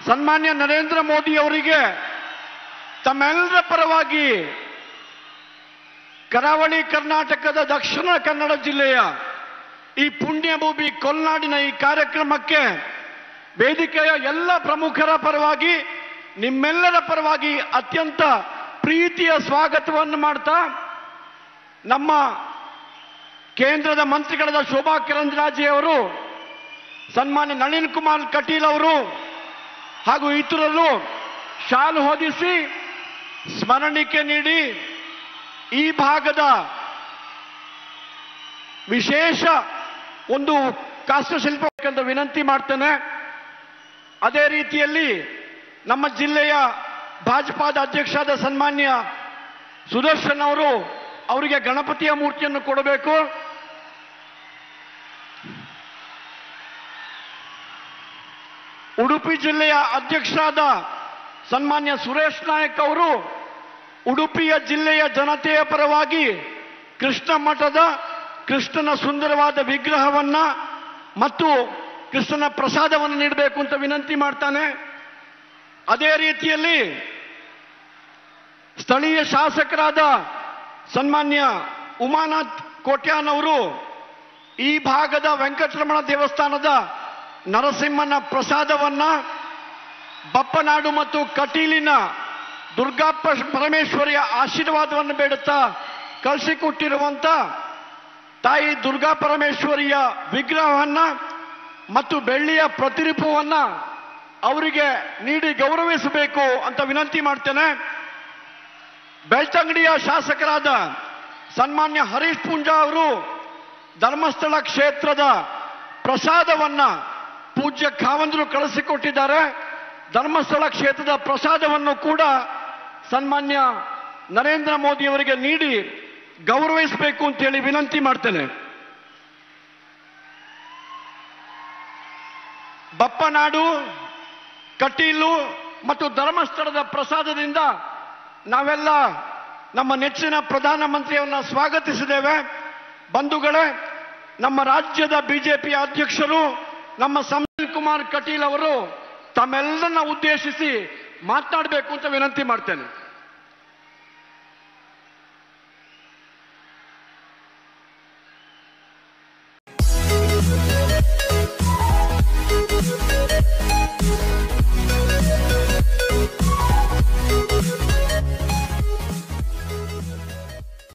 ಸನ್ಮಾನ್ಯ ನರೇಂದ್ರ ಮೋದಿ ಅವರಿಗೆ ತಮ್ಮೆಲ್ಲರ ಪರವಾಗಿ ಕರಾವಳಿ ಕರ್ನಾಟಕದ ದಕ್ಷಿಣ ಕನ್ನಡ ಜಿಲ್ಲೆಯ ಈ ಪುಣ್ಯಭೂಮಿ ಕೊಲ್ನಾಡಿನ ಈ ಕಾರ್ಯಕ್ರಮಕ್ಕೆ ವೇದಿಕೆಯ ಎಲ್ಲ ಪ್ರಮುಖರ ಪರವಾಗಿ ನಿಮ್ಮೆಲ್ಲರ ಪರವಾಗಿ ಅತ್ಯಂತ ಪ್ರೀತಿಯ ಸ್ವಾಗತವನ್ನು ಮಾಡ್ತಾ ನಮ್ಮ ಕೇಂದ್ರದ ಮಂತ್ರಿಗಳಾದ ಶೋಭಾ ಕರಂದ್ಲಾಜೆ ಅವರು ಸನ್ಮಾನ್ಯ ನಳಿನ್ ಕುಮಾರ್ ಕಟೀಲ್ ಅವರು ಹಾಗೂ ಇತರರು ಶಾಲು ಹೊದಿಸಿ ಸ್ಮರಣಿಕೆ ನೀಡಿ ಈ ಭಾಗದ ವಿಶೇಷ ಒಂದು ಕಾಷ್ಟಶಿಲ್ಪಕ್ಕಂತ ವಿನಂತಿ ಮಾಡ್ತೇನೆ ಅದೇ ರೀತಿಯಲ್ಲಿ ನಮ್ಮ ಜಿಲ್ಲೆಯ ಭಾಜಪಾದ ಅಧ್ಯಕ್ಷರಾದ ಸನ್ಮಾನ್ಯ ಸುದರ್ಶನ್ ಅವರು ಅವರಿಗೆ ಗಣಪತಿಯ ಮೂರ್ತಿಯನ್ನು ಕೊಡಬೇಕು ಉಡುಪಿ ಜಿಲ್ಲೆಯ ಅಧ್ಯಕ್ಷರಾದ ಸನ್ಮಾನ್ಯ ಸುರೇಶ್ ನಾಯಕ್ ಅವರು ಉಡುಪಿಯ ಜಿಲ್ಲೆಯ ಜನತೆಯ ಪರವಾಗಿ ಕೃಷ್ಣ ಮಠದ ಕೃಷ್ಣನ ಸುಂದರವಾದ ವಿಗ್ರಹವನ್ನ ಮತ್ತು ಕೃಷ್ಣನ ಪ್ರಸಾದವನ್ನು ನೀಡಬೇಕು ಅಂತ ವಿನಂತಿ ಮಾಡ್ತಾನೆ ಅದೇ ರೀತಿಯಲ್ಲಿ ಸ್ಥಳೀಯ ಶಾಸಕರಾದ ಸನ್ಮಾನ್ಯ ಉಮಾನಾಥ್ ಕೋಟ್ಯಾನ್ ಅವರು ಈ ಭಾಗದ ವೆಂಕಟರಮಣ ದೇವಸ್ಥಾನದ ನರಸಿಂಹನ ಪ್ರಸಾದವನ್ನ ಬಪ್ಪನಾಡು ಮತ್ತು ಕಟೀಲಿನ ದುರ್ಗಾ ಪ- ಪರಮೇಶ್ವರಿಯ ಆಶೀರ್ವಾದವನ್ನು ಬೇಡುತ್ತಾ ಕಳಿಸಿಕೊಟ್ಟಿರುವಂತ ತಾಯಿ ದುರ್ಗಾ ಪರಮೇಶ್ವರಿಯ ವಿಗ್ರಹವನ್ನ ಮತ್ತು ಬೆಳ್ಳಿಯ ಪ್ರತಿರೂಪವನ್ನ ಅವರಿಗೆ ನೀಡಿ ಗೌರವಿಸಬೇಕು ಅಂತ ವಿನಂತಿ ಮಾಡ್ತೇನೆ ಬೆಳ್ತಂಗಡಿಯ ಶಾಸಕರಾದ ಸನ್ಮಾನ್ಯ ಹರೀಶ್ ಪೂಂಜಾ ಅವರು ಧರ್ಮಸ್ಥಳ ಕ್ಷೇತ್ರದ ಪ್ರಸಾದವನ್ನ ಪೂಜ್ಯ ಖಾವಂದ್ರು ಕಳಿಸಿಕೊಟ್ಟಿದ್ದಾರೆ ಧರ್ಮಸ್ಥಳ ಕ್ಷೇತ್ರದ ಪ್ರಸಾದವನ್ನು ಕೂಡ ಸನ್ಮಾನ್ಯ ನರೇಂದ್ರ ಮೋದಿ ಅವರಿಗೆ ನೀಡಿ ಗೌರವಿಸಬೇಕು ಅಂತೇಳಿ ವಿನಂತಿ ಮಾಡ್ತೇನೆ ಬಪ್ಪನಾಡು ಕಟೀಲು ಮತ್ತು ಧರ್ಮಸ್ಥಳದ ಪ್ರಸಾದದಿಂದ ನಾವೆಲ್ಲ ನಮ್ಮ ನೆಚ್ಚಿನ ಪ್ರಧಾನಮಂತ್ರಿಯವನ್ನ ಸ್ವಾಗತಿಸಿದ್ದೇವೆ ಬಂಧುಗಳೇ ನಮ್ಮ ರಾಜ್ಯದ ಬಿಜೆಪಿಯ ಅಧ್ಯಕ್ಷರು ನಮ್ಮ ಸಂಜೀವ್ ಕುಮಾರ್ ಕಟೀಲ್ ಅವರು ತಮ್ಮೆಲ್ಲರನ್ನ ಉದ್ದೇಶಿಸಿ ಮಾತನಾಡಬೇಕು ಅಂತ ವಿನಂತಿ ಮಾಡ್ತೇನೆ